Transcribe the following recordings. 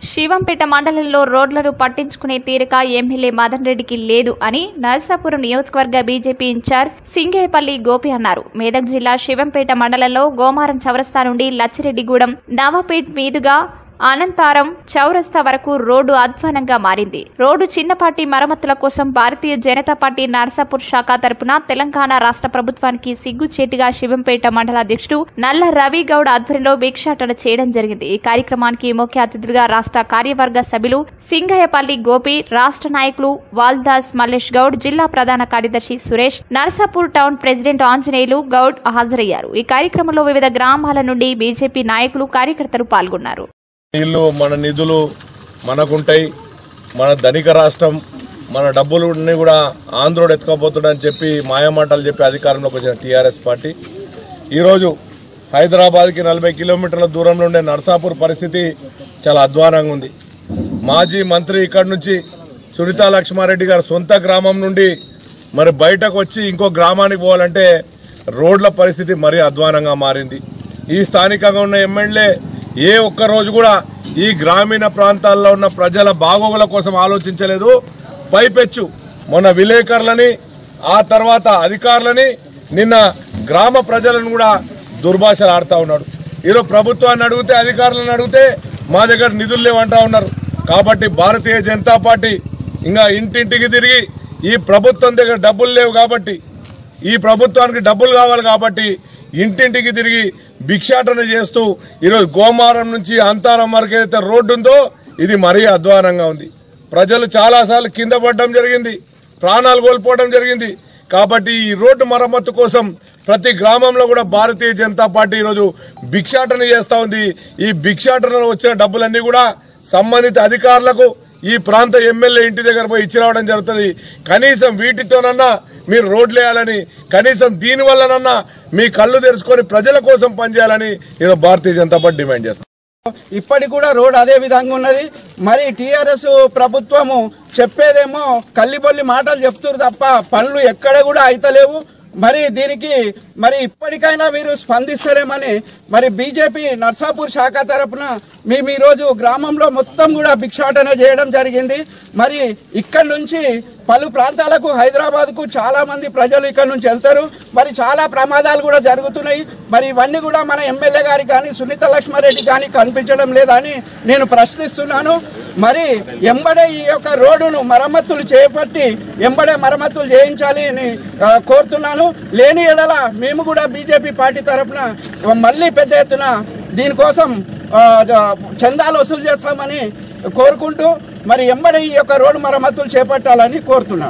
శివంపేట మండలంలో రోడ్లను పట్టించుకునే తీరిక ఎమ్మెల్యే మదన్ రెడ్డికి లేదు అని నరసాపురం నియోజకవర్గ బీజేపీ ఇన్ఛార్జ్ సింగేపల్లి గోపి అన్నారు మేదక్ జిల్లా శివంపేట మండలంలో గోమారం చౌరస్తా నుండి లచ్చిరెడ్డిగూడెం నవాపేట్ మీదుగా అనంతారం చౌరస్తా వరకు రోడ్డు అధ్వానంగా మారింది రోడ్డు చిన్నపాటి మరమ్మతుల కోసం భారతీయ జనతా పార్టీ నర్సాపూర్ శాఖ తరపున తెలంగాణ రాష్ట్ర ప్రభుత్వానికి సిగ్గుచేటుగా శివంపేట మండల అధ్యక్షుడు నల్ల రవి గౌడ్ ఆధ్వర్యంలో భిక్షాటన చేయడం జరిగింది ఈ కార్యక్రమానికి ముఖ్య అతిథిగా రాష్ట్ర కార్యవర్గ సభ్యులు సింగయ్యపల్లి గోపి రాష్ట్ర నాయకులు వాల్దాస్ మల్లేష్ గౌడ్ జిల్లా ప్రధాన కార్యదర్శి సురేష్ నర్సాపూర్ టౌన్ ప్రెసిడెంట్ ఆంజనేయులు గౌడ్ హాజరయ్యారు ఈ కార్యక్రమంలో వివిధ గ్రామాల నుండి బీజేపీ నాయకులు కార్యకర్తలు పాల్గొన్నారు నీళ్లు మన నిధులు మనకుంటాయి మన ధనిక రాష్ట్రం మన డబ్బులన్నీ కూడా ఆంధ్రోడు ఎత్తుకోబోతున్నాడని చెప్పి మాయమాటలు చెప్పి అధికారంలోకి వచ్చిన టీఆర్ఎస్ పార్టీ ఈరోజు హైదరాబాద్కి నలభై కిలోమీటర్ల దూరంలో ఉండే నర్సాపూర్ పరిస్థితి చాలా అధ్వానంగా ఉంది మాజీ మంత్రి ఇక్కడి నుంచి సునీతా లక్ష్మారెడ్డి గారు సొంత గ్రామం నుండి మరి బయటకు వచ్చి ఇంకో గ్రామానికి పోవాలంటే రోడ్ల పరిస్థితి మరీ అధ్వానంగా మారింది ఈ స్థానికంగా ఉన్న ఎమ్మెల్యే ఏ ఒక్క రోజు కూడా ఈ గ్రామీణ ప్రాంతాల్లో ఉన్న ప్రజల బాగోగుల కోసం ఆలోచించలేదు పైపెచ్చు మొన్న విలేకరులని ఆ తర్వాత అధికారులని నిన్న గ్రామ ప్రజలను కూడా దుర్భాషలు ఆడుతూ ఉన్నాడు ఈరోజు ప్రభుత్వాన్ని అడిగితే అధికారులను అడిగితే మా దగ్గర నిధులు లేవంటా ఉన్నారు కాబట్టి భారతీయ జనతా పార్టీ ఇంకా ఇంటింటికి తిరిగి ఈ ప్రభుత్వం దగ్గర డబ్బులు లేవు కాబట్టి ఈ ప్రభుత్వానికి డబ్బులు కావాలి కాబట్టి ఇంటింటికి తిరిగి భిక్షాటన చేస్తూ ఈరోజు గోమారం నుంచి అంతారం వరకు ఏదైతే రోడ్డు ఉందో ఇది మరీ అధ్వానంగా ఉంది ప్రజలు చాలాసార్లు కింద పడడం జరిగింది ప్రాణాలు కోల్పోవడం జరిగింది కాబట్టి ఈ రోడ్డు మరమ్మతు కోసం ప్రతి గ్రామంలో కూడా భారతీయ జనతా పార్టీ ఈరోజు భిక్షాటన చేస్తూ ఉంది ఈ భిక్షాటనలో వచ్చిన డబ్బులన్నీ కూడా సంబంధిత అధికారులకు ఈ ప్రాంత ఎమ్మెల్యే ఇంటి దగ్గర పోయి ఇచ్చి రావడం జరుగుతుంది కనీసం వీటితోనన్నా మీరు రోడ్లు వేయాలని కనీసం దీనివల్లనన్నా మీ కళ్ళు తెరుచుకొని ప్రజల కోసం పనిచేయాలని ఈరోజు భారతీయ జనతా పార్టీ డిమాండ్ చేస్తారు ఇప్పటికి కూడా రోడ్ అదే విధంగా ఉన్నది మరి టీఆర్ఎస్ ప్రభుత్వము చెప్పేదేమో కల్లిబొల్లి మాటలు చెప్తున్నారు తప్ప పనులు ఎక్కడ కూడా అయితలేవు మరి దీనికి మరి ఇప్పటికైనా మీరు స్పందిస్తారేమని మరి బీజేపీ నర్సాపూర్ శాఖ తరపున మేము ఈరోజు గ్రామంలో మొత్తం కూడా భిక్షాటన చేయడం జరిగింది మరి ఇక్కడి నుంచి పలు ప్రాంతాలకు హైదరాబాద్కు చాలా మంది ప్రజలు ఇక్కడ నుంచి వెళ్తారు మరి చాలా ప్రమాదాలు కూడా జరుగుతున్నాయి మరి ఇవన్నీ కూడా మన ఎమ్మెల్యే గారికి కానీ సునీత లక్ష్మారెడ్డి కానీ కనిపించడం లేదని నేను ప్రశ్నిస్తున్నాను మరి ఎంబడే ఈ యొక్క రోడ్డును మరమ్మతులు చేపట్టి ఎంబడే మరమ్మతులు చేయించాలి అని ఆ, కోరుతున్నాను లేని ఎడల మేము కూడా బీజేపీ పార్టీ తరఫున మళ్ళీ పెద్ద ఎత్తున దీనికోసం ఆ, జ- చందాలు వసూలు చేస్తామని కోరుకుంటూ మరి ఎంబడే ఈ యొక్క రోడ్డు మరమ్మతులు చేపట్టాలని కోరుతున్నాను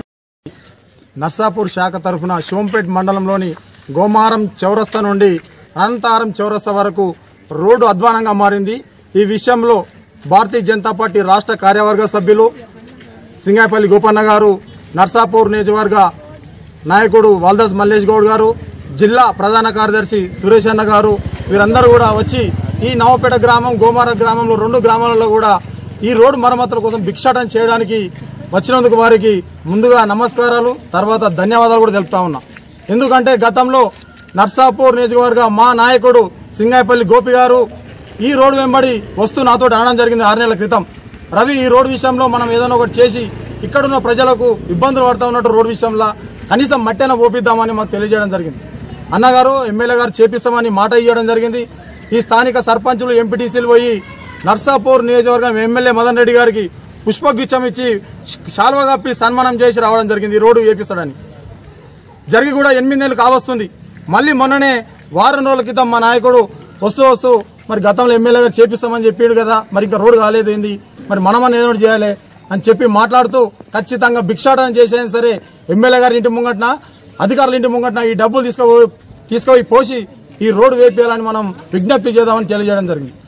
నర్సాపూర్ శాఖ తరఫున శివంపేట్ మండలంలోని గోమారం చౌరస్తా నుండి అనంతారం చౌరస్తా వరకు రోడ్డు అధ్వానంగా మారింది ఈ విషయంలో భారతీయ జనతా పార్టీ రాష్ట్ర కార్యవర్గ సభ్యులు సింగాపల్లి గోపన్న గారు నర్సాపూర్ నియోజకవర్గ నాయకుడు వాల్దాస్ మల్లేష్ గౌడ్ గారు జిల్లా ప్రధాన కార్యదర్శి సురేష్ అన్న గారు వీరందరూ కూడా వచ్చి ఈ నవపేట గ్రామం గోమార గ్రామంలో రెండు గ్రామాలలో కూడా ఈ రోడ్డు మరమ్మతుల కోసం భిక్షాటన చేయడానికి వచ్చినందుకు వారికి ముందుగా నమస్కారాలు తర్వాత ధన్యవాదాలు కూడా తెలుపుతా ఉన్నా ఎందుకంటే గతంలో నర్సాపూర్ నియోజకవర్గ మా నాయకుడు సింగాయపల్లి గోపి గారు ఈ రోడ్డు వెంబడి వస్తూ నాతో అనడం జరిగింది ఆరు నెలల క్రితం రవి ఈ రోడ్డు విషయంలో మనం ఏదైనా ఒకటి చేసి ఇక్కడున్న ప్రజలకు ఇబ్బందులు పడుతూ ఉన్నట్టు రోడ్డు విషయంలో కనీసం మట్టైనా ఓపిద్దామని మాకు తెలియజేయడం జరిగింది అన్నగారు ఎమ్మెల్యే గారు చేపిస్తామని మాట ఇవ్వడం జరిగింది ఈ స్థానిక సర్పంచులు ఎంపీటీసీలు పోయి నర్సాపూర్ నియోజకవర్గం ఎమ్మెల్యే మదన్ రెడ్డి గారికి పుష్పగుచ్చం ఇచ్చి శాల్వ కప్పి సన్మానం చేసి రావడం జరిగింది ఈ రోడ్డు వేపిస్తాడని జరిగి కూడా ఎనిమిది నెలలు కావస్తుంది మళ్ళీ మొన్ననే వారం రోజుల క్రితం మా నాయకుడు వస్తూ వస్తూ మరి గతంలో ఎమ్మెల్యే గారు చేపిస్తామని చెప్పిండు కదా మరి ఇంకా రోడ్డు కాలేదు ఏంది మరి మనమని ఏదో ఒకటి చేయాలి అని చెప్పి మాట్లాడుతూ ఖచ్చితంగా భిక్షాటన చేసైనా సరే ఎమ్మెల్యే గారి ఇంటి ముంగట్న అధికారుల ఇంటి ముంగట్న ఈ డబ్బులు తీసుకుపోయి తీసుకుపోయి పోసి ఈ రోడ్డు వేపేయాలని మనం విజ్ఞప్తి చేద్దామని తెలియజేయడం జరిగింది